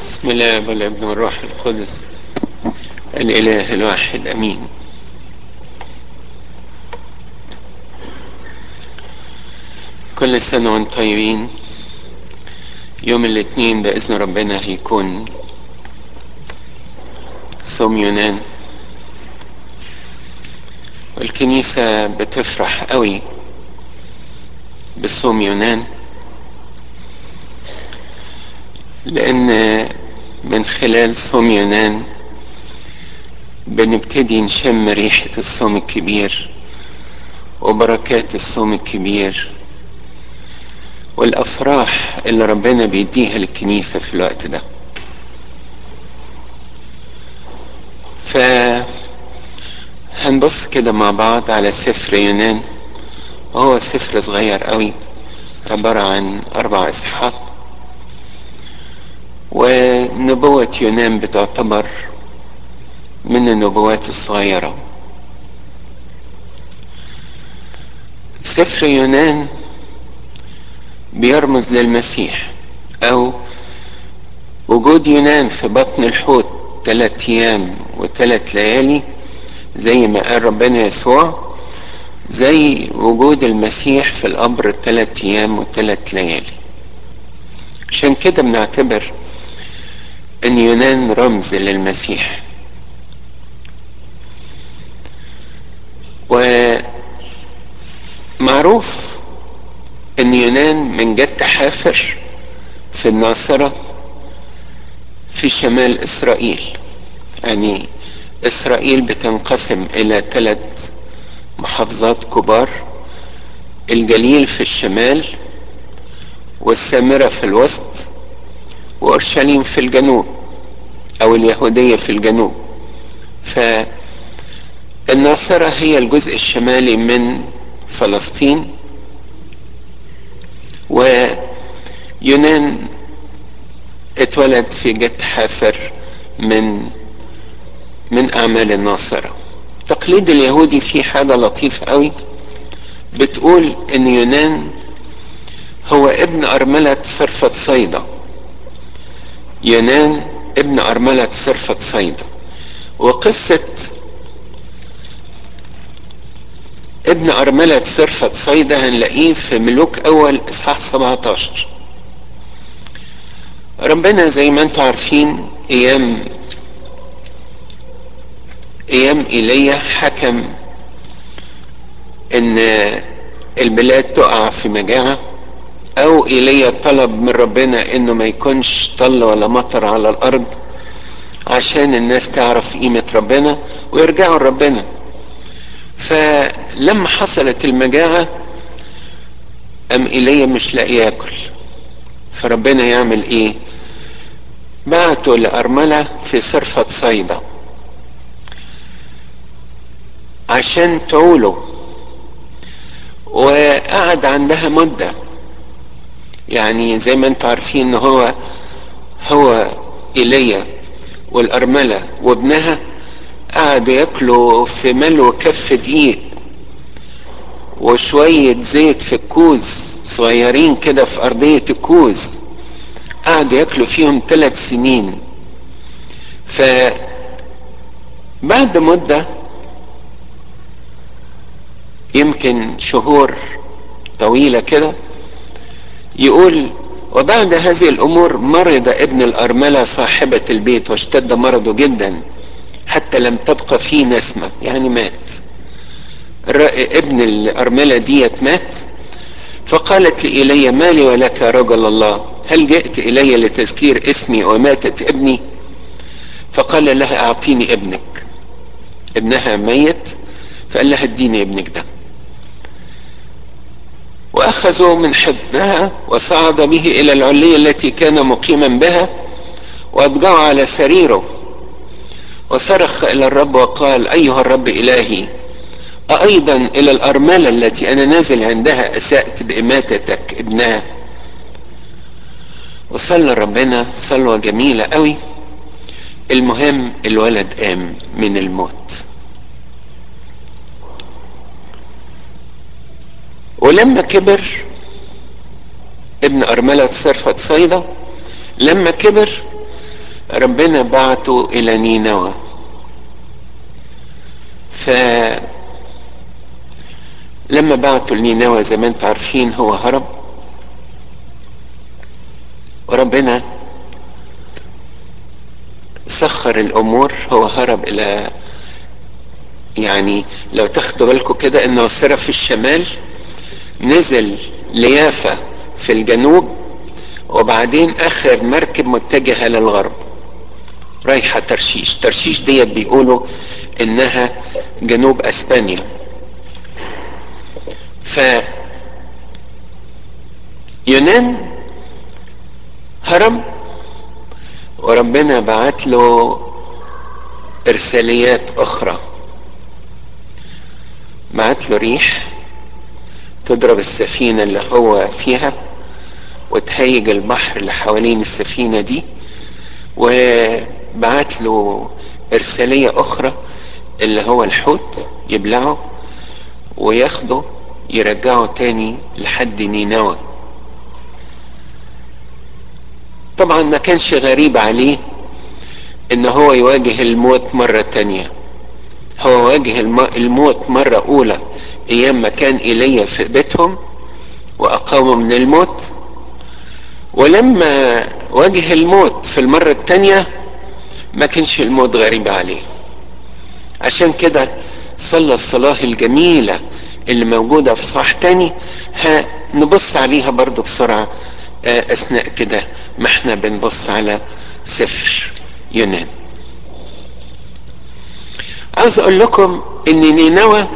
بسم الله والابن والروح القدس الإله الواحد أمين كل سنة وانتم طيبين يوم الاثنين بإذن ربنا هيكون صوم يونان والكنيسة بتفرح قوي بصوم يونان لأن من خلال صوم يونان بنبتدي نشم ريحة الصوم الكبير وبركات الصوم الكبير والأفراح اللي ربنا بيديها للكنيسة في الوقت ده ف هنبص كده مع بعض على سفر يونان وهو سفر صغير قوي عبارة عن أربع إصحاحات ونبوة يونان بتعتبر من النبوات الصغيرة سفر يونان بيرمز للمسيح أو وجود يونان في بطن الحوت ثلاث أيام وثلاث ليالي زي ما قال ربنا يسوع زي وجود المسيح في القبر ثلاث أيام وثلاث ليالي عشان كده بنعتبر ان يونان رمز للمسيح ومعروف ان يونان من جد حافر في الناصرة في شمال اسرائيل يعني اسرائيل بتنقسم الى ثلاث محافظات كبار الجليل في الشمال والسامرة في الوسط وأورشليم في الجنوب أو اليهودية في الجنوب فالناصرة هي الجزء الشمالي من فلسطين ويونان اتولد في جت حافر من من أعمال الناصرة التقليد اليهودي فيه حاجة لطيفة قوي بتقول إن يونان هو ابن أرملة صرفة صيدا يونان ابن أرملة صرفة صيدا وقصة ابن أرملة صرفة صيدا هنلاقيه في ملوك أول إصحاح 17 ربنا زي ما انتم عارفين أيام أيام إيليا حكم إن البلاد تقع في مجاعة او ايليا طلب من ربنا انه ما يكونش طل ولا مطر على الارض عشان الناس تعرف قيمة ربنا ويرجعوا لربنا فلما حصلت المجاعة ام ايليا مش لاقي ياكل فربنا يعمل ايه بعته لأرملة في صرفة صيدا عشان تعوله وقعد عندها مده يعني زي ما انتم عارفين ان هو هو ايليا والارمله وابنها قعدوا ياكلوا في ملو كف دقيق وشوية زيت في الكوز صغيرين كده في أرضية الكوز قعدوا ياكلوا فيهم ثلاث سنين ف بعد مدة يمكن شهور طويلة كده يقول وبعد هذه الامور مرض ابن الارمله صاحبه البيت واشتد مرضه جدا حتى لم تبقى فيه نسمه يعني مات ابن الارمله ديت مات فقالت لإيليا ما لي ولك يا رجل الله هل جئت إلي لتذكير اسمي وماتت ابني فقال لها أعطيني ابنك ابنها ميت فقال لها اديني ابنك ده واخذوا من حضنها وصعد به الى العلية التي كان مقيما بها واضجعوا على سريره وصرخ الى الرب وقال ايها الرب الهي أأيضا إلى الأرملة التي أنا نازل عندها أسأت بإماتتك ابنها وصلى ربنا صلوة جميلة قوي المهم الولد قام من الموت ولما كبر ابن أرملة صرفة صيدا لما كبر ربنا بعته الى نينوى ف لما بعته لنينوى زي ما انتم عارفين هو هرب وربنا سخر الامور هو هرب الى يعني لو تاخدوا بالكم كده ان ناصرة في الشمال نزل ليافا في الجنوب وبعدين اخر مركب متجهة للغرب رايحة ترشيش ترشيش ديت بيقولوا انها جنوب اسبانيا ف يونان هرب وربنا بعت له ارساليات اخرى بعت له ريح تضرب السفينه اللي هو فيها وتهيج البحر اللي حوالين السفينه دي وبعت له ارساليه اخرى اللي هو الحوت يبلعه وياخده يرجعه تاني لحد نينوى طبعا ما كانش غريب عليه ان هو يواجه الموت مرة تانية هو واجه الموت مرة اولى ايام ما كان ايليا في بيتهم واقامه من الموت ولما واجه الموت في المرة التانية ما كانش الموت غريب عليه عشان كده صلى الصلاة الجميلة اللي موجودة في صح تاني هنبص عليها برضو بسرعة اثناء كده ما احنا بنبص على سفر يونان عاوز اقول لكم ان نينوى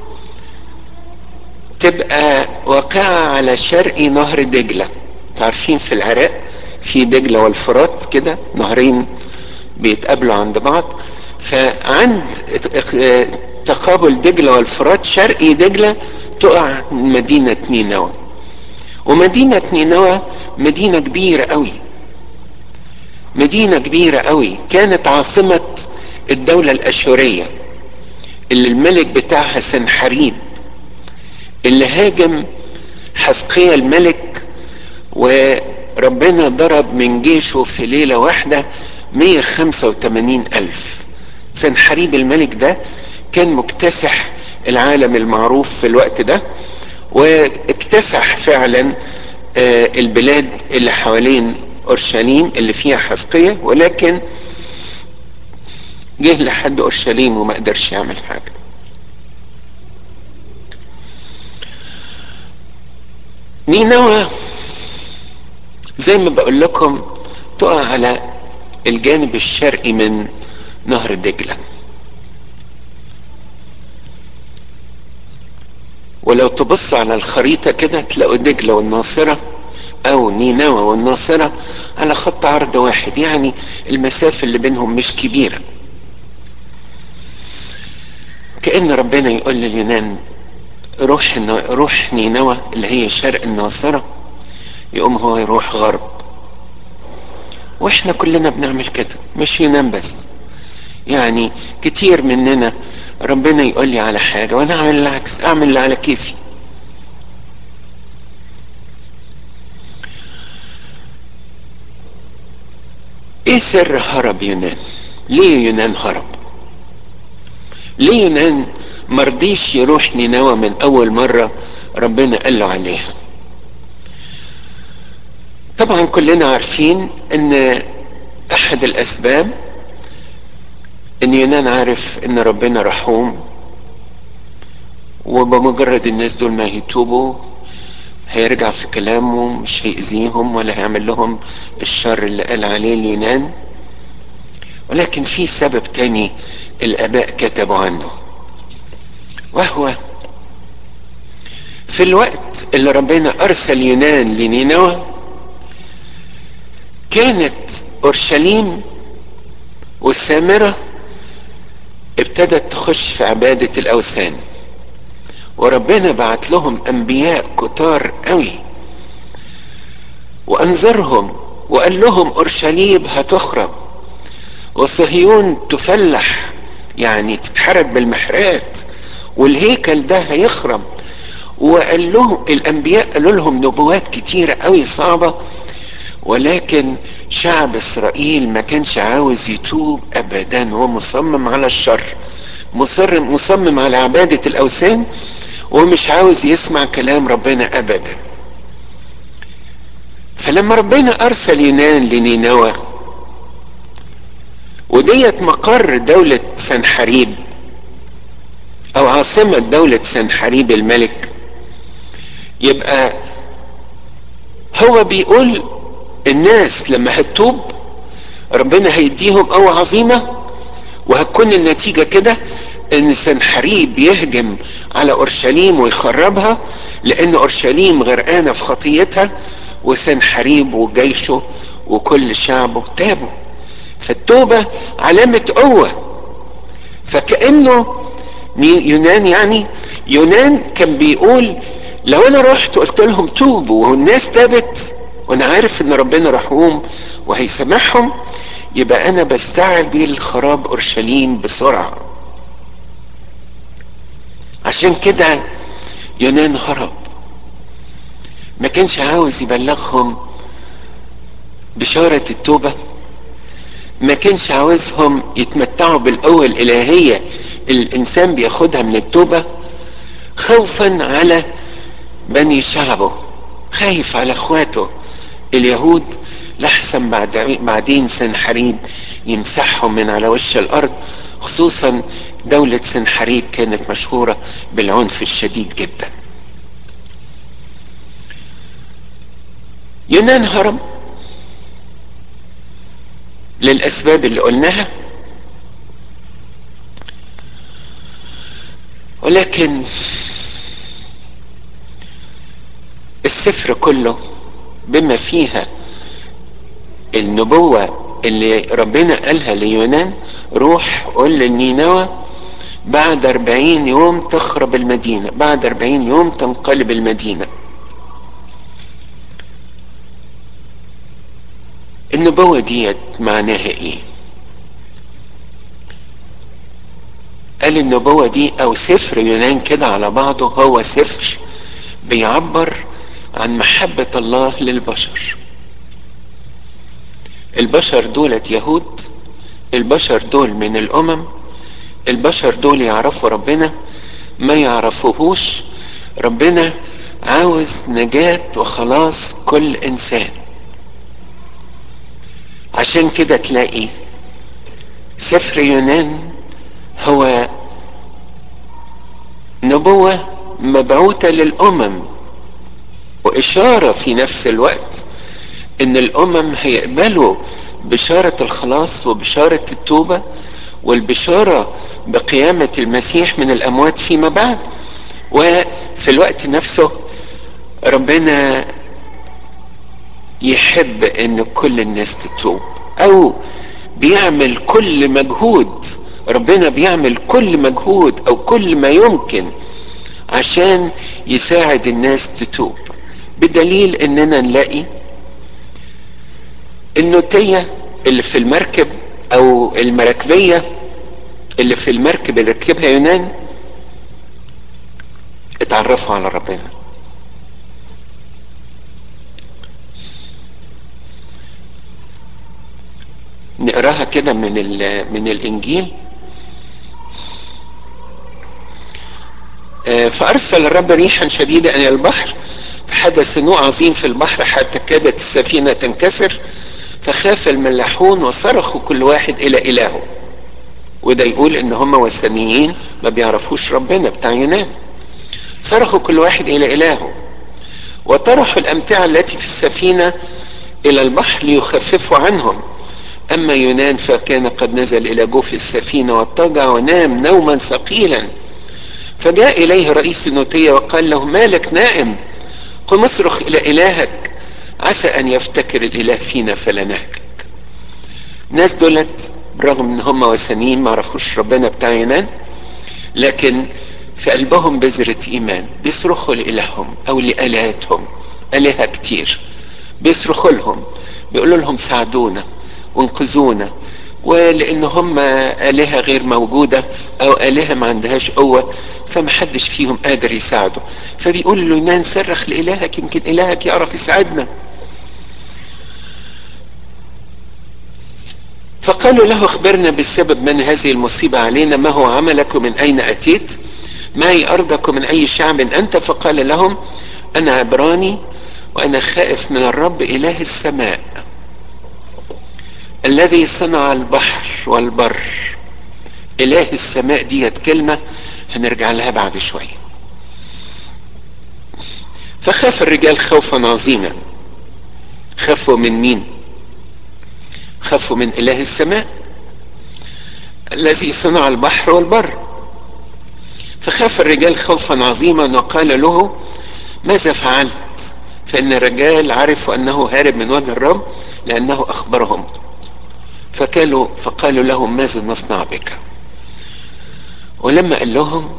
تبقى واقعة على شرقي نهر دجلة تعرفين في العراق في دجلة والفرات كده نهرين بيتقابلوا عند بعض فعند تقابل دجلة والفرات شرقي دجلة تقع مدينة نينوى ومدينة نينوى مدينة كبيرة قوي مدينة كبيرة قوي كانت عاصمة الدولة الأشورية اللي الملك بتاعها سنحريب اللي هاجم حسقية الملك وربنا ضرب من جيشه في ليلة واحدة 185 ألف سنحريب الملك ده كان مكتسح العالم المعروف في الوقت ده واكتسح فعلا البلاد اللي حوالين اورشليم اللي فيها حسقية ولكن جه لحد اورشليم وما قدرش يعمل حاجه نينوى زي ما بقول لكم تقع على الجانب الشرقي من نهر دجله ولو تبص على الخريطة كده تلاقوا دجلة والناصرة أو نينوى والناصرة على خط عرض واحد يعني المسافة اللي بينهم مش كبيرة كأن ربنا يقول لليونان روح روح نينوى اللي هي شرق الناصرة يقوم هو يروح غرب واحنا كلنا بنعمل كده مش يونان بس يعني كتير مننا ربنا يقول لي على حاجة وانا اعمل العكس اعمل اللي على كيفي ايه سر هرب يونان ليه يونان هرب ليه يونان مرضيش يروح نينوى من اول مرة ربنا قال له عليها طبعا كلنا عارفين ان احد الاسباب ان يونان عارف ان ربنا رحوم وبمجرد الناس دول ما يتوبوا هيرجع في كلامه مش هيأذيهم ولا هيعمل لهم الشر اللي قال عليه اليونان ولكن في سبب تاني الاباء كتبوا عنه وهو في الوقت اللي ربنا ارسل يونان لنينوى كانت اورشليم والسامره ابتدت تخش في عباده الاوثان وربنا بعت لهم انبياء كتار قوي وانذرهم وقال لهم اورشليم هتخرب وصهيون تفلح يعني تتحرق بالمحرات والهيكل ده هيخرب وقال لهم الانبياء قالوا لهم نبوات كتيره قوي صعبه ولكن شعب اسرائيل ما كانش عاوز يتوب ابدا هو مصمم على الشر مصر مصمم على عبادة الاوثان ومش عاوز يسمع كلام ربنا ابدا فلما ربنا ارسل يونان لنينوى وديت مقر دولة سنحريب او عاصمة دولة سنحريب الملك يبقى هو بيقول الناس لما هتتوب ربنا هيديهم قوة عظيمة وهتكون النتيجة كده ان سنحريب يهجم على اورشليم ويخربها لان اورشليم غرقانة في خطيتها وسنحريب وجيشه وكل شعبه تابوا فالتوبة علامة قوة فكأنه يونان يعني يونان كان بيقول لو انا رحت قلت لهم توبوا والناس تابت وانا عارف ان ربنا رحوم وهيسامحهم يبقى انا بستعجل خراب اورشليم بسرعه عشان كده يونان هرب ما كانش عاوز يبلغهم بشارة التوبة ما كانش عاوزهم يتمتعوا بالقوة الإلهية اللي الإنسان بياخدها من التوبة خوفا على بني شعبه خايف على اخواته اليهود لحسن بعد بعدين سنحريب يمسحهم من على وش الارض خصوصا دولة سنحريب كانت مشهورة بالعنف الشديد جدا يونان هرب للأسباب اللي قلناها ولكن السفر كله بما فيها النبوة اللي ربنا قالها ليونان روح قول للنينوى بعد أربعين يوم تخرب المدينة بعد أربعين يوم تنقلب المدينة النبوة ديت معناها ايه قال النبوة دي او سفر يونان كده على بعضه هو سفر بيعبر عن محبة الله للبشر البشر دولت يهود البشر دول من الامم البشر دول يعرفوا ربنا ما يعرفوهوش ربنا عاوز نجاة وخلاص كل انسان عشان كده تلاقي سفر يونان هو نبوة مبعوثة للأمم وإشارة في نفس الوقت إن الأمم هيقبلوا بشارة الخلاص وبشارة التوبة والبشارة بقيامة المسيح من الأموات فيما بعد وفي الوقت نفسه ربنا يحب ان كل الناس تتوب او بيعمل كل مجهود ربنا بيعمل كل مجهود او كل ما يمكن عشان يساعد الناس تتوب بدليل اننا نلاقي النوتية اللي في المركب او المراكبية اللي في المركب اللي ركبها يونان اتعرفوا على ربنا نقراها كده من من الانجيل فارسل الرب ريحا شديده الى البحر فحدث نوع عظيم في البحر حتى كادت السفينه تنكسر فخاف الملاحون وصرخوا كل واحد الى الهه وده يقول ان هم وثنيين ما بيعرفوش ربنا بتاع يونان صرخوا كل واحد الى الهه وطرحوا الامتعه التي في السفينه الى البحر ليخففوا عنهم أما يونان فكان قد نزل إلى جوف السفينة واضطجع ونام نوما ثقيلا فجاء إليه رئيس النوتية وقال له مالك نائم قم اصرخ إلى إلهك عسى أن يفتكر الإله فينا فلا نهلك ناس دولت برغم ان هم وثنيين ما عرفوش ربنا بتاع يونان لكن في قلبهم بذرة إيمان بيصرخوا لإلههم أو لآلهتهم آلهة كتير بيصرخوا لهم بيقولوا لهم ساعدونا وانقذونا ولان هم الهه غير موجوده او الهه ما عندهاش قوه فمحدش فيهم قادر يساعده فبيقول له يونان صرخ لالهك يمكن الهك يعرف يساعدنا فقالوا له اخبرنا بالسبب من هذه المصيبة علينا ما هو عملك ومن أين أتيت ما هي أرضك ومن أي شعب أنت فقال لهم أنا عبراني وأنا خائف من الرب إله السماء الذي صنع البحر والبر إله السماء ديت كلمة هنرجع لها بعد شوية فخاف الرجال خوفا عظيما خافوا من مين خافوا من إله السماء الذي صنع البحر والبر فخاف الرجال خوفا عظيما وقال له ماذا فعلت فإن الرجال عرفوا أنه هارب من وجه الرب لأنه أخبرهم فقالوا فقالوا لهم ماذا نصنع بك ولما قال لهم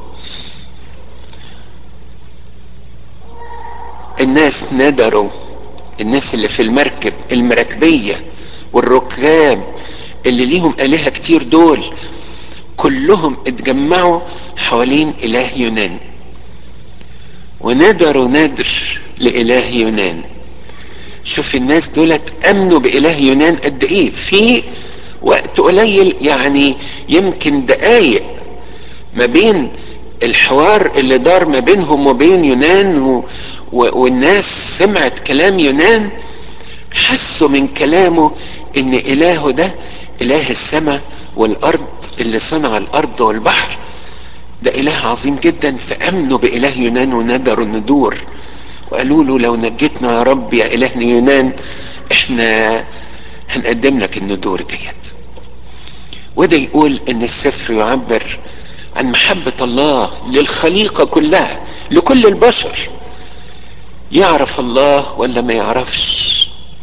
الناس ندروا الناس اللي في المركب المراكبية والركاب اللي ليهم آلهة كتير دول كلهم اتجمعوا حوالين إله يونان ونادروا نادر لإله يونان شوف الناس دولت امنوا باله يونان قد ايه في وقت قليل يعني يمكن دقايق ما بين الحوار اللي دار ما بينهم وبين يونان و... و... والناس سمعت كلام يونان حسوا من كلامه ان الهه ده اله السماء والارض اللي صنع الارض والبحر ده اله عظيم جدا فامنوا باله يونان وندروا الندور وقالوا له لو نجيتنا يا رب يا الهنا يونان احنا هنقدم لك الندور ديت وده يقول ان السفر يعبر عن محبة الله للخليقة كلها لكل البشر يعرف الله ولا ما يعرفش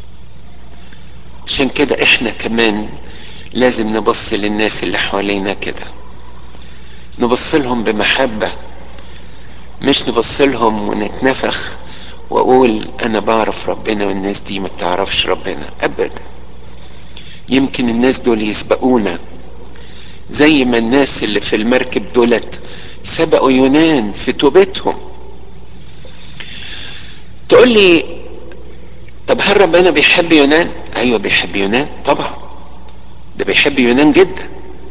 عشان كده احنا كمان لازم نبص للناس اللي حوالينا كده نبص لهم بمحبة مش نبص لهم ونتنفخ واقول انا بعرف ربنا والناس دي ما بتعرفش ربنا ابدا يمكن الناس دول يسبقونا زي ما الناس اللي في المركب دولت سبقوا يونان في توبتهم تقول لي طب هل ربنا بيحب يونان ايوه بيحب يونان طبعا ده بيحب يونان جدا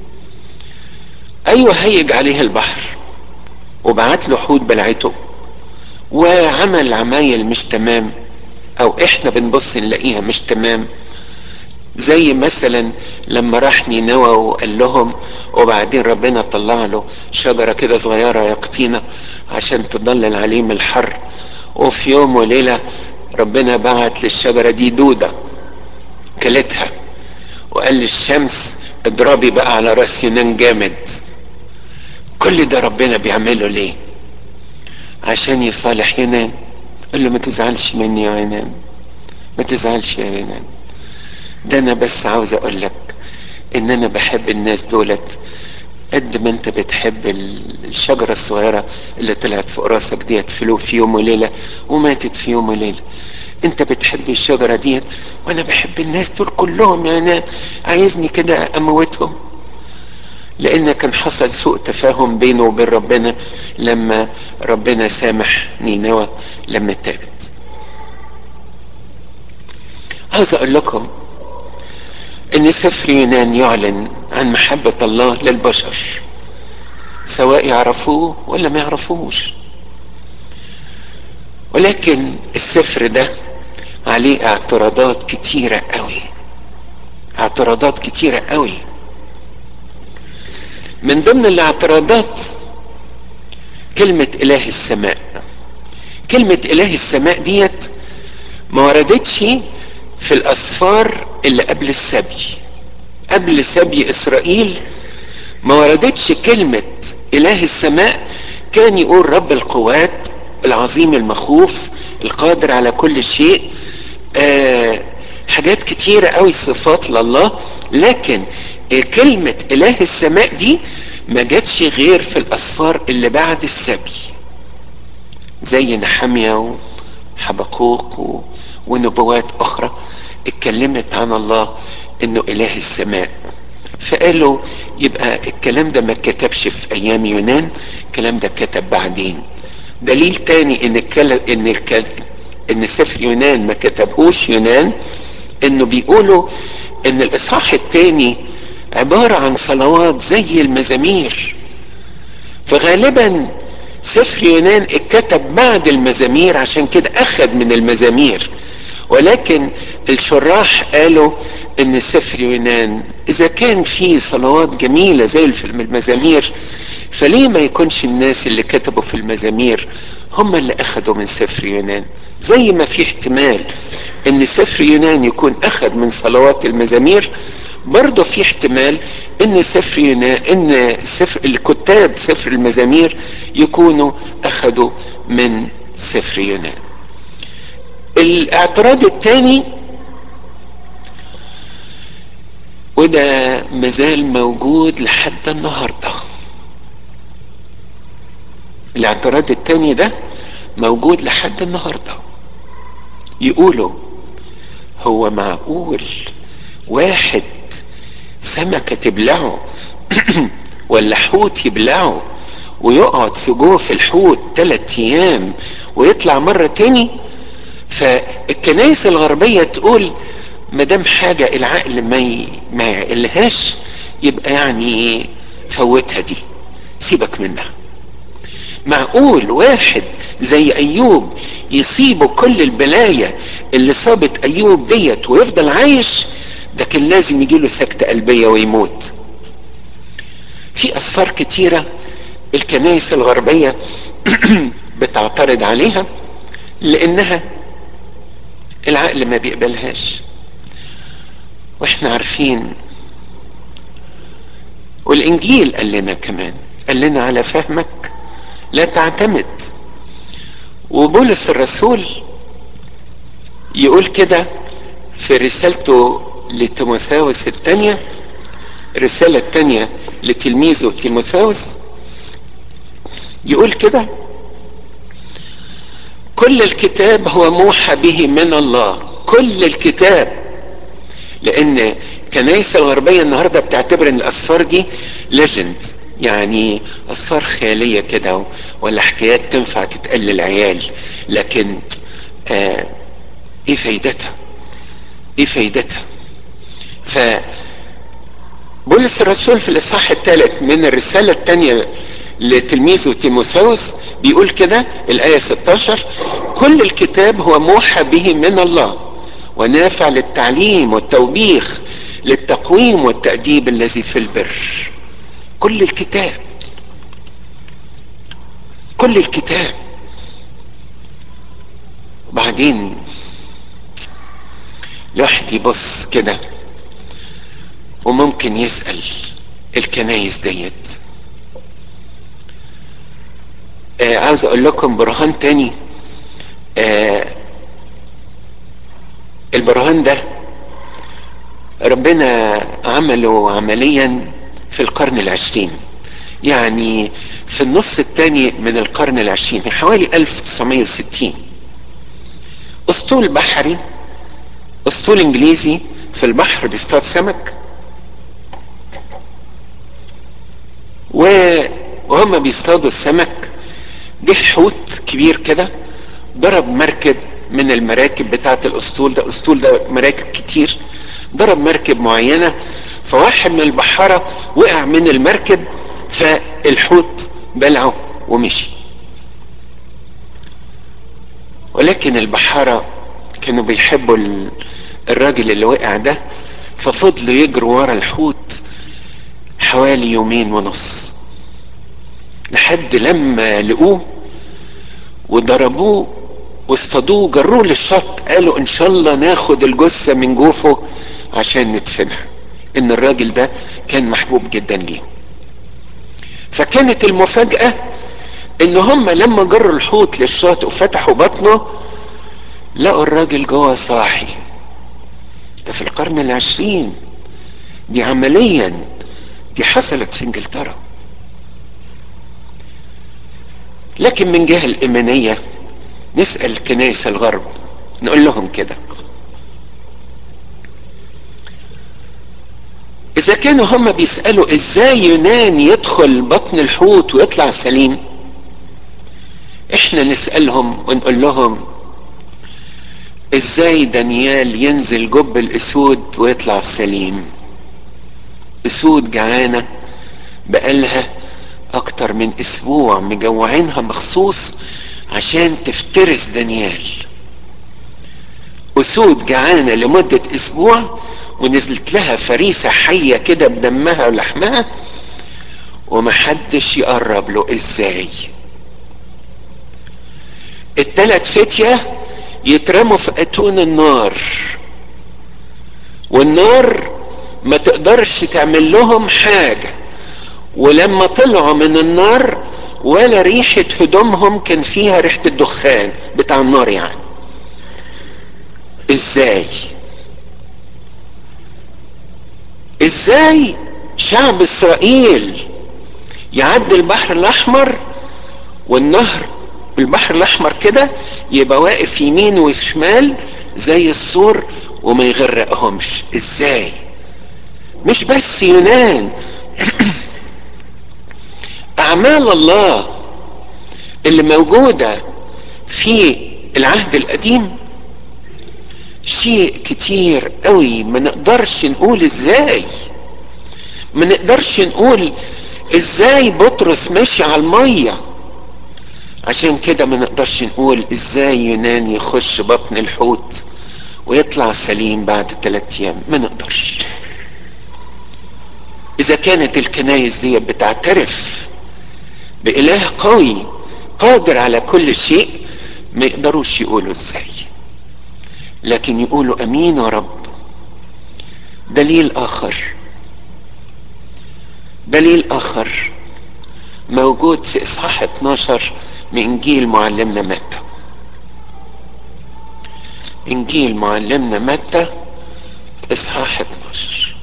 ايوه هيج عليه البحر وبعت له حوت بلعته وعمل عمايل مش تمام او احنا بنبص نلاقيها مش تمام زي مثلا لما راح نينوى وقال لهم وبعدين ربنا طلع له شجرة كده صغيرة يقطينة عشان تضلل عليه من الحر وفي يوم وليلة ربنا بعت للشجرة دي دودة كلتها وقال للشمس اضربي بقى على راس يونان جامد كل ده ربنا بيعمله ليه عشان يصالح يونان قال له ما تزعلش مني يا يونان ما تزعلش يا يونان ده انا بس عاوز اقول لك ان انا بحب الناس دولت قد ما انت بتحب الشجرة الصغيرة اللي طلعت فوق راسك ديت فلو في يوم وليلة وماتت في يوم وليلة انت بتحب الشجرة ديت وانا بحب الناس دول كلهم يعني عايزني كده اموتهم لان كان حصل سوء تفاهم بينه وبين ربنا لما ربنا سامح نينوى لما تابت عاوز اقول لكم ان سفر يونان يعلن عن محبة الله للبشر سواء يعرفوه ولا ما يعرفوش ولكن السفر ده عليه اعتراضات كتيرة قوي اعتراضات كتيرة قوي من ضمن الاعتراضات كلمة اله السماء كلمة اله السماء ديت ما وردتش في الاسفار اللي قبل السبي قبل سبي اسرائيل ما وردتش كلمة اله السماء كان يقول رب القوات العظيم المخوف القادر على كل شيء آه حاجات كتيرة قوي صفات لله لكن كلمة اله السماء دي ما جاتش غير في الاسفار اللي بعد السبي زي نحمية وحبقوق و... ونبوات اخرى اتكلمت عن الله انه اله السماء فقالوا يبقى الكلام ده ما اتكتبش في ايام يونان الكلام ده اتكتب بعدين دليل تاني ان الكلام ان الكلام ان سفر يونان ما كتبهوش يونان انه بيقولوا ان الاصحاح الثاني عبارة عن صلوات زي المزامير فغالبا سفر يونان اتكتب بعد المزامير عشان كده اخد من المزامير ولكن الشراح قالوا ان سفر يونان اذا كان فيه صلوات جميلة زي في المزامير فليه ما يكونش الناس اللي كتبوا في المزامير هم اللي اخدوا من سفر يونان زي ما في احتمال ان سفر يونان يكون اخد من صلوات المزامير برضه في احتمال ان سفر يونان ان سفر الكتاب سفر المزامير يكونوا اخدوا من سفر يونان الاعتراض الثاني وده مازال موجود لحد النهارده الاعتراض الثاني ده موجود لحد النهارده يقولوا هو معقول واحد سمكة تبلعه ولا حوت يبلعه ويقعد في جوف الحوت ثلاث ايام ويطلع مرة تاني فالكنائس الغربية تقول ما دام حاجة العقل ما ي... ما يعقلهاش يبقى يعني فوتها دي سيبك منها معقول واحد زي ايوب يصيبه كل البلايا اللي صابت ايوب ديت ويفضل عايش ده كان لازم يجيله سكتة قلبية ويموت في اسفار كتيرة الكنائس الغربية بتعترض عليها لانها العقل ما بيقبلهاش واحنا عارفين والانجيل قال لنا كمان قال لنا على فهمك لا تعتمد وبولس الرسول يقول كده في رسالته لتيموثاوس الثانية الرسالة الثانية لتلميذه تيموثاوس يقول كده كل الكتاب هو موحى به من الله كل الكتاب لان الكنائس الغربية النهاردة بتعتبر ان الاسفار دي ليجند يعني اسفار خيالية كده ولا حكايات تنفع تتقال للعيال لكن آه ايه فايدتها ايه فايدتها ف بولس الرسول في الاصحاح الثالث من الرسالة الثانية لتلميذه تيموثاوس بيقول كده الآية 16 كل الكتاب هو موحى به من الله ونافع للتعليم والتوبيخ للتقويم والتأديب الذي في البر كل الكتاب كل الكتاب بعدين الواحد يبص كده وممكن يسأل الكنايس ديت آه عاوز اقول لكم برهان تاني آه البرهان ده ربنا عمله عمليا في القرن العشرين يعني في النص الثاني من القرن العشرين حوالي 1960 اسطول بحري اسطول انجليزي في البحر بيصطاد سمك وهم بيصطادوا السمك جه حوت كبير كده ضرب مركب من المراكب بتاعه الاسطول ده الاسطول ده مراكب كتير ضرب مركب معينه فواحد من البحاره وقع من المركب فالحوت بلعه ومشي ولكن البحاره كانوا بيحبوا الراجل اللي وقع ده ففضلوا يجروا ورا الحوت حوالي يومين ونص لحد لما لقوه وضربوه واصطادوه جروه للشط قالوا ان شاء الله ناخد الجثه من جوفه عشان ندفنها ان الراجل ده كان محبوب جدا ليهم فكانت المفاجاه ان هم لما جروا الحوت للشاطئ وفتحوا بطنه لقوا الراجل جوه صاحي ده في القرن العشرين دي عمليا دي حصلت في انجلترا لكن من جهة الإيمانية نسأل كنائس الغرب نقول لهم كده إذا كانوا هم بيسألوا إزاي يونان يدخل بطن الحوت ويطلع سليم إحنا نسألهم ونقول لهم ازاي دانيال ينزل جب الاسود ويطلع سليم اسود جعانه بقالها اكتر من اسبوع مجوعينها مخصوص عشان تفترس دانيال اسود جعانه لمده اسبوع ونزلت لها فريسه حيه كده بدمها ولحمها ومحدش يقرب له ازاي التلات فتية يترموا في اتون النار والنار ما تقدرش تعمل لهم حاجة ولما طلعوا من النار ولا ريحة هدومهم كان فيها ريحة الدخان بتاع النار يعني ازاي ازاي شعب اسرائيل يعدي البحر الاحمر والنهر البحر الاحمر كده يبقى واقف يمين وشمال زي السور وما يغرقهمش ازاي مش بس يونان اعمال الله اللي موجوده في العهد القديم شيء كتير قوي ما نقدرش نقول ازاي ما نقدرش نقول ازاي بطرس ماشي على الميه عشان كده ما نقدرش نقول ازاي يونان يخش بطن الحوت ويطلع سليم بعد ثلاثة ايام ما نقدرش اذا كانت الكنايس دي بتعترف باله قوي قادر على كل شيء ما يقدروش يقولوا ازاي لكن يقولوا امين يا رب دليل اخر دليل اخر موجود في اصحاح 12 من انجيل معلمنا متى انجيل معلمنا متى اصحاح 12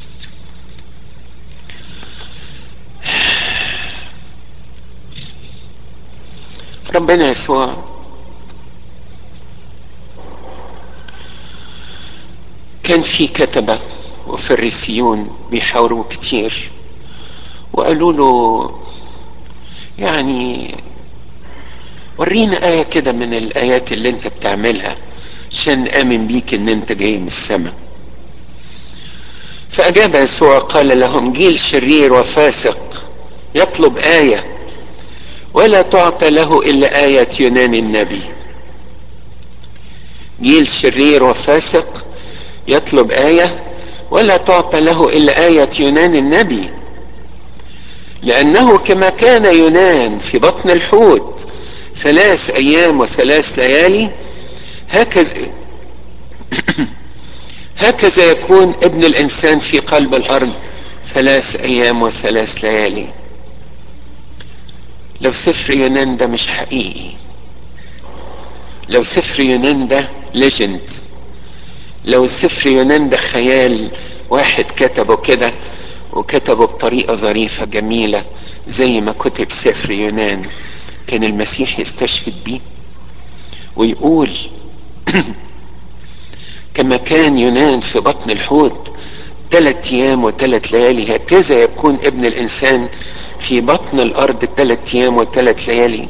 ربنا يسوع كان في كتبة وفريسيون بيحاوروا كتير وقالوا له يعني ورينا آية كده من الآيات اللي أنت بتعملها عشان نآمن بيك إن أنت جاي من السماء. فأجاب يسوع قال لهم جيل شرير وفاسق يطلب آية ولا تعطى له إلا آية يونان النبي. جيل شرير وفاسق يطلب آية ولا تعطى له إلا آية يونان النبي. لأنه كما كان يونان في بطن الحوت ثلاث ايام وثلاث ليالي هكذا هكذا يكون ابن الانسان في قلب الارض ثلاث ايام وثلاث ليالي لو سفر يونان ده مش حقيقي لو سفر يونان ده ليجند لو سفر يونان ده خيال واحد كتبه كده وكتبه بطريقه ظريفه جميله زي ما كتب سفر يونان كان المسيح يستشهد بيه ويقول كما كان يونان في بطن الحوت ثلاث ايام وثلاث ليالي هكذا يكون ابن الانسان في بطن الارض ثلاث ايام وثلاث ليالي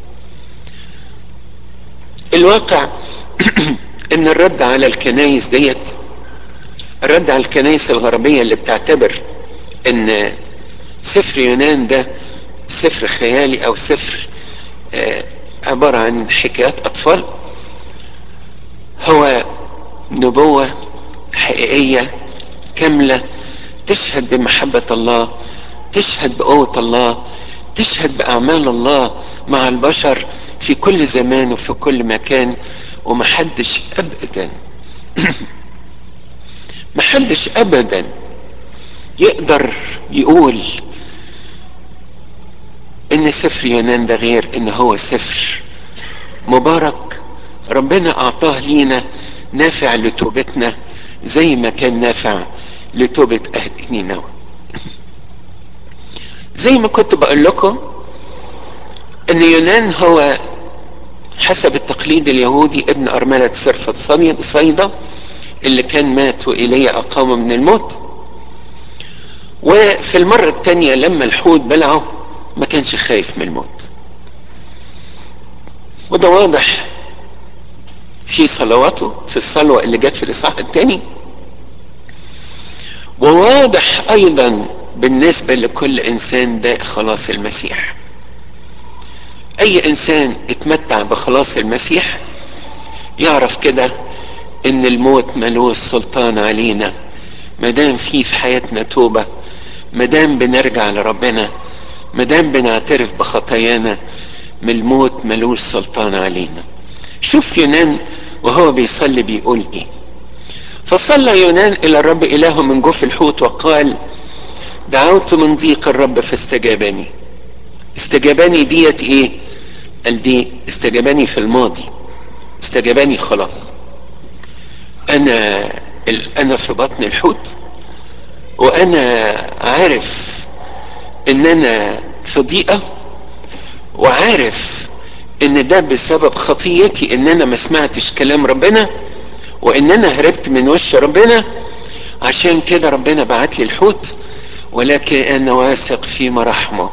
الواقع ان الرد على الكنايس ديت الرد على الكنايس الغربيه اللي بتعتبر ان سفر يونان ده سفر خيالي او سفر آه عبارة عن حكايات أطفال هو نبوة حقيقية كاملة تشهد بمحبة الله تشهد بقوة الله تشهد بأعمال الله مع البشر في كل زمان وفي كل مكان ومحدش أبدا محدش أبدا يقدر يقول ان سفر يونان ده غير ان هو سفر مبارك ربنا اعطاه لينا نافع لتوبتنا زي ما كان نافع لتوبة اهل نينوى زي ما كنت بقول لكم ان يونان هو حسب التقليد اليهودي ابن ارملة سرفة صيدا اللي كان مات وإيليا أقامه من الموت وفي المرة الثانية لما الحوت بلعه ما كانش خايف من الموت وده واضح في صلواته في الصلوة اللي جت في الإصحاح الثاني وواضح أيضا بالنسبة لكل إنسان داء خلاص المسيح أي إنسان اتمتع بخلاص المسيح يعرف كده إن الموت ملوش سلطان علينا مادام في في حياتنا توبة مادام بنرجع لربنا مادام بنعترف بخطايانا من الموت ملوش سلطان علينا شوف يونان وهو بيصلي بيقول ايه فصلى يونان الى الرب اله من جوف الحوت وقال دعوت من ضيق الرب فاستجابني استجابني ديت ايه قال دي استجابني في الماضي استجابني خلاص انا انا في بطن الحوت وانا عارف ان انا في ضيقه وعارف ان ده بسبب خطيتي ان انا ما سمعتش كلام ربنا وان انا هربت من وش ربنا عشان كده ربنا بعت لي الحوت ولكن انا واثق في مراحمه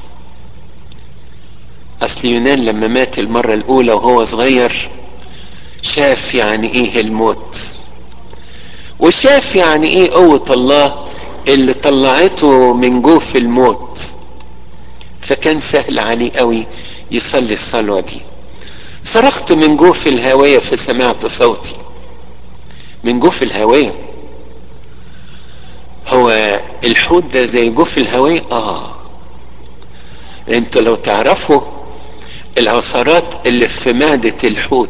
اصل يونان لما مات المره الاولى وهو صغير شاف يعني ايه الموت وشاف يعني ايه قوه الله اللي طلعته من جوف الموت فكان سهل عليه قوي يصلي الصلوه دي صرخت من جوف الهاويه فسمعت صوتي من جوف الهاويه هو الحوت ده زي جوف الهاويه اه انتوا لو تعرفوا العصارات اللي في معدة الحوت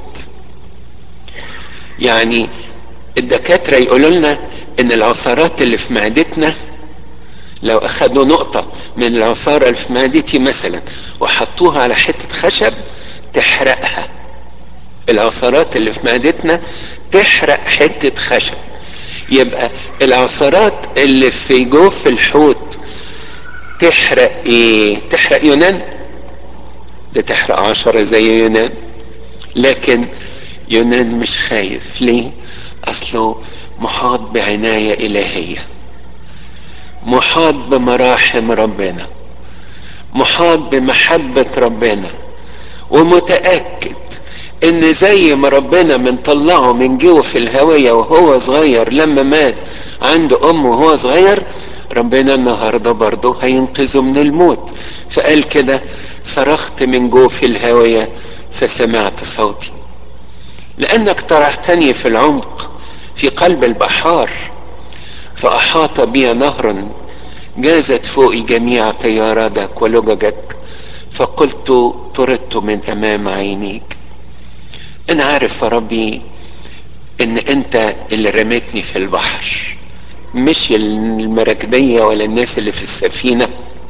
يعني الدكاترة يقولوا لنا ان العصارات اللي في معدتنا لو اخدوا نقطة من العصارة اللي في معدتي مثلا وحطوها على حتة خشب تحرقها العصارات اللي في معدتنا تحرق حتة خشب يبقى العصارات اللي في جوف الحوت تحرق ايه تحرق يونان ده تحرق عشرة زي يونان لكن يونان مش خايف ليه اصله محاط بعناية الهية محاط بمراحم ربنا محاط بمحبة ربنا ومتأكد ان زي ما ربنا منطلعه من جوف الهوية وهو صغير لما مات عنده ام وهو صغير ربنا النهارده برضه هينقذه من الموت فقال كده صرخت من جوف الهاوية فسمعت صوتي لأنك طرحتني في العمق في قلب البحار فأحاط بي نهرا جازت فوقي جميع طياراتك ولججك فقلت طردت من أمام عينيك أنا عارف يا ربي إن أنت اللي رميتني في البحر مش المراكبية ولا الناس اللي في السفينة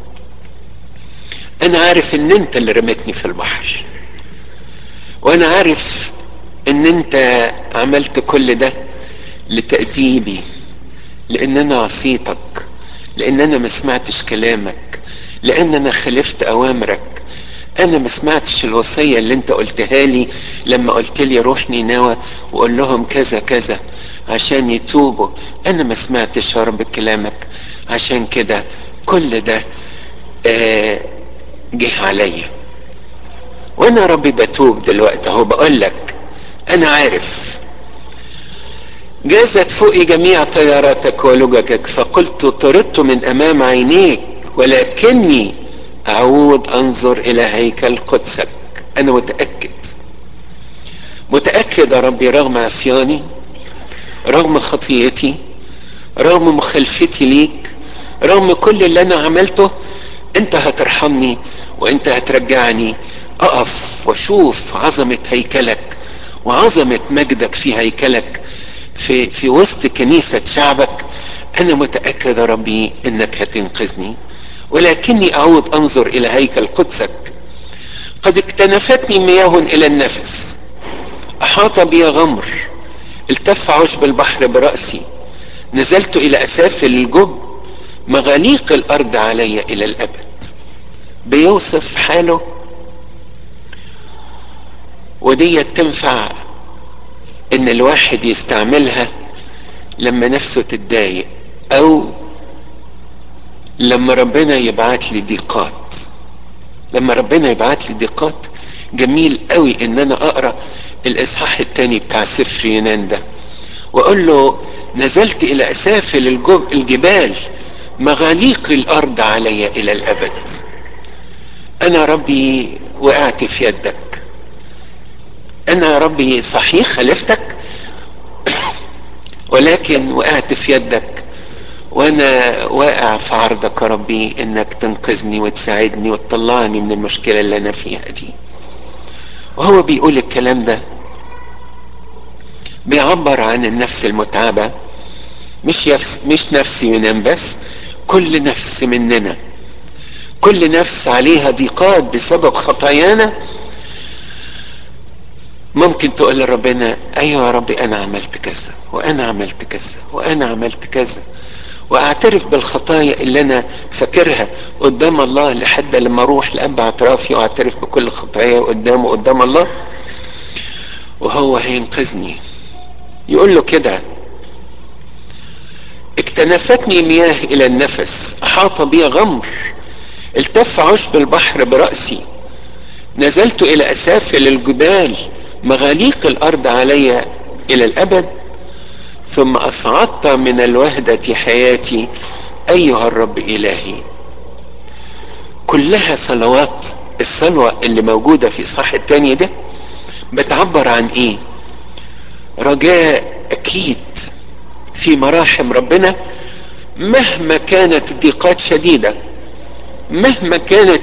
أنا عارف إن أنت اللي رميتني في البحر وأنا عارف إن أنت عملت كل ده لتأديبي لأن أنا عصيتك لأن أنا ما سمعتش كلامك لأن أنا خالفت أوامرك أنا ما سمعتش الوصية اللي أنت قلتها لي لما قلت لي روح نينوى وقول لهم كذا كذا عشان يتوبوا أنا ما سمعتش يا رب كلامك عشان كده كل ده آه جه عليا وانا يا ربي بتوب دلوقتي اهو بقول لك انا عارف جازت فوقي جميع طياراتك ولججك فقلت طردت من امام عينيك ولكني اعود انظر الى هيكل قدسك انا متاكد متاكد يا ربي رغم عصياني رغم خطيتي رغم مخالفتي ليك رغم كل اللي انا عملته انت هترحمني وانت هترجعني اقف واشوف عظمة هيكلك وعظمة مجدك في هيكلك في في وسط كنيسة شعبك انا متأكد يا ربي انك هتنقذني ولكني اعود انظر الى هيكل قدسك قد اكتنفتني مياه الى النفس احاط بي غمر التف عشب البحر برأسي نزلت الى اسافل الجب مغاليق الارض علي الى الابد بيوصف حاله ودي تنفع ان الواحد يستعملها لما نفسه تتضايق او لما ربنا يبعت لي ضيقات لما ربنا يبعت لي ضيقات جميل قوي ان انا اقرا الاصحاح الثاني بتاع سفر يونان ده واقول له نزلت الى اسافل الجبال مغاليق الارض علي الى الابد انا ربي وقعت في يدك انا يا ربي صحيح خالفتك ولكن وقعت في يدك وانا واقع في عرضك يا ربي انك تنقذني وتساعدني وتطلعني من المشكله اللي انا فيها دي وهو بيقول الكلام ده بيعبر عن النفس المتعبه مش يفس مش نفس يونان بس كل نفس مننا كل نفس عليها ضيقات بسبب خطايانا ممكن تقول لربنا ايوه يا ربي انا عملت كذا وانا عملت كذا وانا عملت كذا واعترف بالخطايا اللي انا فاكرها قدام الله لحد لما اروح لاب اعترافي واعترف بكل خطاياي قدامه قدام الله وهو هينقذني يقول له كده اكتنفتني مياه الى النفس احاط بي غمر التف عشب البحر براسي نزلت الى اسافل الجبال مغاليق الارض علي الى الابد ثم اصعدت من الوهده حياتي ايها الرب الهي كلها صلوات الصلوه اللي موجوده في صح التاني ده بتعبر عن ايه رجاء اكيد في مراحم ربنا مهما كانت الضيقات شديده مهما كانت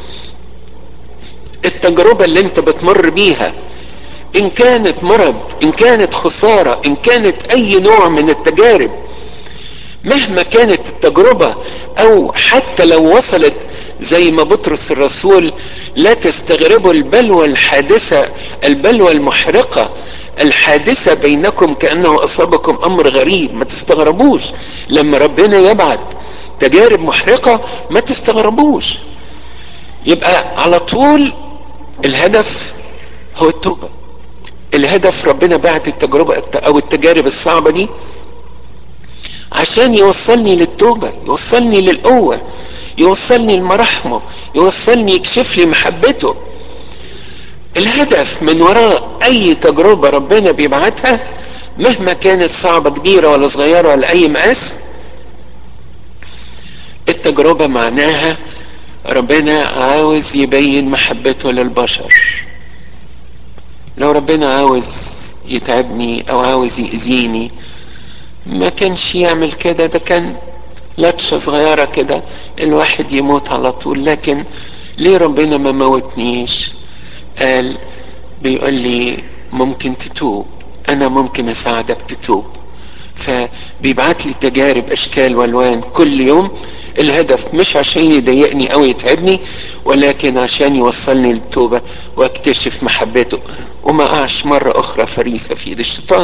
التجربه اللي انت بتمر بيها ان كانت مرض ان كانت خساره ان كانت اي نوع من التجارب مهما كانت التجربه او حتى لو وصلت زي ما بطرس الرسول لا تستغربوا البلوى الحادثه البلوى المحرقه الحادثه بينكم كانه اصابكم امر غريب ما تستغربوش لما ربنا يبعت تجارب محرقه ما تستغربوش يبقى على طول الهدف هو التوبه الهدف ربنا بعت التجربة أو التجارب الصعبة دي عشان يوصلني للتوبة يوصلني للقوة يوصلني لمراحمه يوصلني يكشف لي محبته الهدف من وراء أي تجربة ربنا بيبعتها مهما كانت صعبة كبيرة ولا صغيرة ولا أي مقاس التجربة معناها ربنا عاوز يبين محبته للبشر لو ربنا عاوز يتعبني او عاوز يأذيني ما كانش يعمل كده ده كان لطشة صغيرة كده الواحد يموت على طول لكن ليه ربنا ما موتنيش قال بيقول لي ممكن تتوب انا ممكن اساعدك تتوب فبيبعت لي تجارب اشكال والوان كل يوم الهدف مش عشان يضايقني او يتعبني ولكن عشان يوصلني للتوبه واكتشف محبته وما اقعش مره اخرى فريسه في يد الشيطان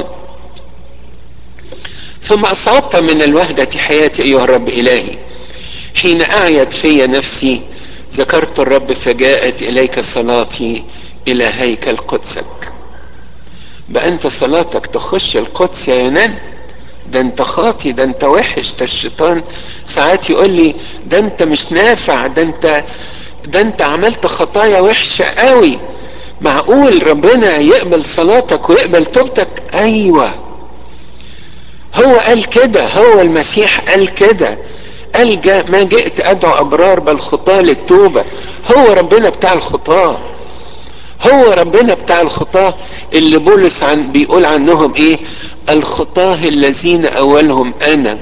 ثم اصعدت من الوهده حياتي ايها الرب الهي حين اعيت في نفسي ذكرت الرب فجاءت اليك صلاتي الى هيكل قدسك بقى انت صلاتك تخش القدس يا يونان ده انت خاطي ده انت وحش ده الشيطان ساعات يقول لي ده انت مش نافع ده انت ده انت عملت خطايا وحشة قوي معقول ربنا يقبل صلاتك ويقبل توبتك ايوه هو قال كده هو المسيح قال كده قال جاء ما جئت ادعو ابرار بل خطاه للتوبه هو ربنا بتاع الخطاه هو ربنا بتاع الخطاه اللي بولس عن بيقول عنهم ايه الخطاه الذين اولهم انا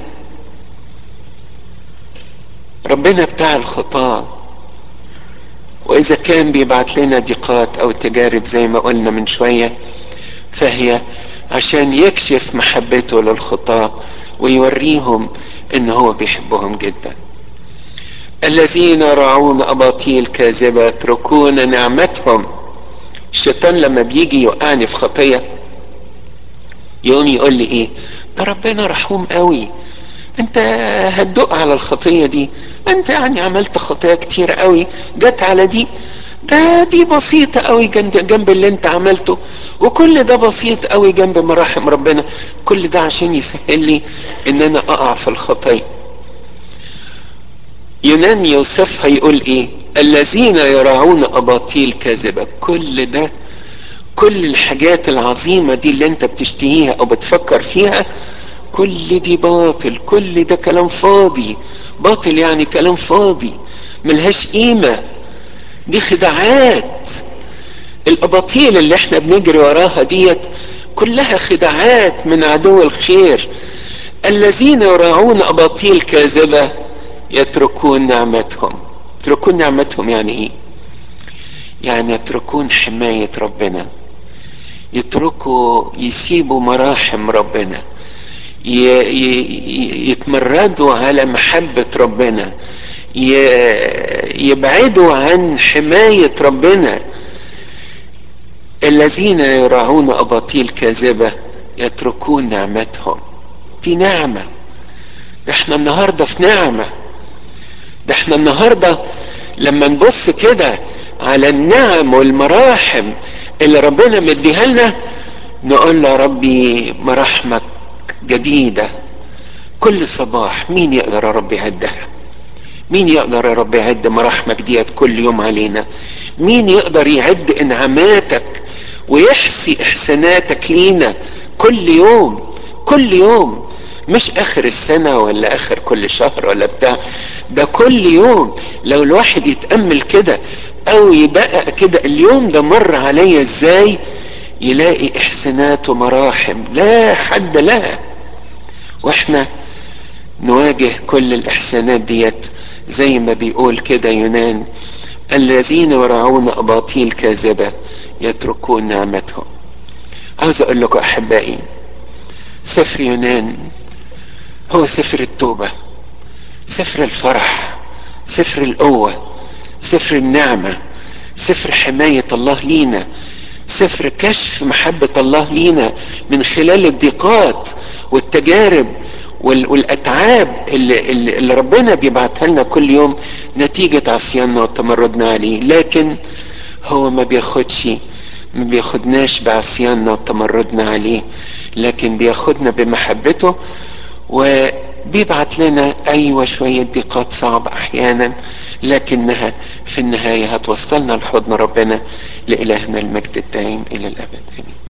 ربنا بتاع الخطاه واذا كان بيبعت لنا ضيقات او تجارب زي ما قلنا من شويه فهي عشان يكشف محبته للخطاه ويوريهم ان هو بيحبهم جدا الذين رعون اباطيل كاذبه يتركون نعمتهم الشيطان لما بيجي يوقعني في خطيه يقوم يقول لي ايه ده ربنا رحوم قوي انت هتدق على الخطيه دي انت يعني عملت خطايا كتير قوي جت على دي ده دي بسيطة قوي جنب, جنب اللي انت عملته وكل ده بسيط قوي جنب مراحم ربنا كل ده عشان يسهل لي ان انا اقع في الخطية يونان يوسف هيقول ايه الذين يرعون اباطيل كاذبة كل ده كل الحاجات العظيمة دي اللي انت بتشتهيها او بتفكر فيها كل دي باطل كل ده كلام فاضي باطل يعني كلام فاضي ملهاش قيمة دي خداعات الاباطيل اللي احنا بنجري وراها ديت كلها خداعات من عدو الخير الذين يراعون اباطيل كاذبة يتركون نعمتهم يتركون نعمتهم يعني ايه يعني يتركون حماية ربنا يتركوا يسيبوا مراحم ربنا يتمردوا على محبة ربنا يبعدوا عن حماية ربنا الذين يراعون أباطيل كاذبة يتركون نعمتهم دي نعمة ده احنا النهاردة في نعمة ده احنا النهاردة لما نبص كده على النعم والمراحم اللي ربنا مديها لنا نقول له ربي مراحمك جديدة كل صباح مين يقدر يا رب يعدها مين يقدر يا رب يعد مراحمك ديت كل يوم علينا مين يقدر يعد انعاماتك ويحصي احساناتك لينا كل يوم كل يوم مش اخر السنة ولا اخر كل شهر ولا بتاع ده كل يوم لو الواحد يتأمل كده او يدقق كده اليوم ده مر عليا ازاي يلاقي احسانات ومراحم لا حد لها واحنا نواجه كل الاحسانات ديت زي ما بيقول كده يونان الذين يرعون اباطيل كاذبه يتركون نعمتهم عاوز اقول لكم احبائي سفر يونان هو سفر التوبه سفر الفرح سفر القوه سفر النعمه سفر حمايه الله لينا سفر كشف محبه الله لينا من خلال الضيقات والتجارب والاتعاب اللي, اللي ربنا بيبعتها لنا كل يوم نتيجه عصياننا وتمردنا عليه لكن هو ما بياخدش ما بياخدناش بعصياننا وتمردنا عليه لكن بياخدنا بمحبته وبيبعت لنا ايوه شويه ضيقات صعبه احيانا لكنها في النهايه هتوصلنا لحضن ربنا لالهنا المجد الدائم الى الابد امين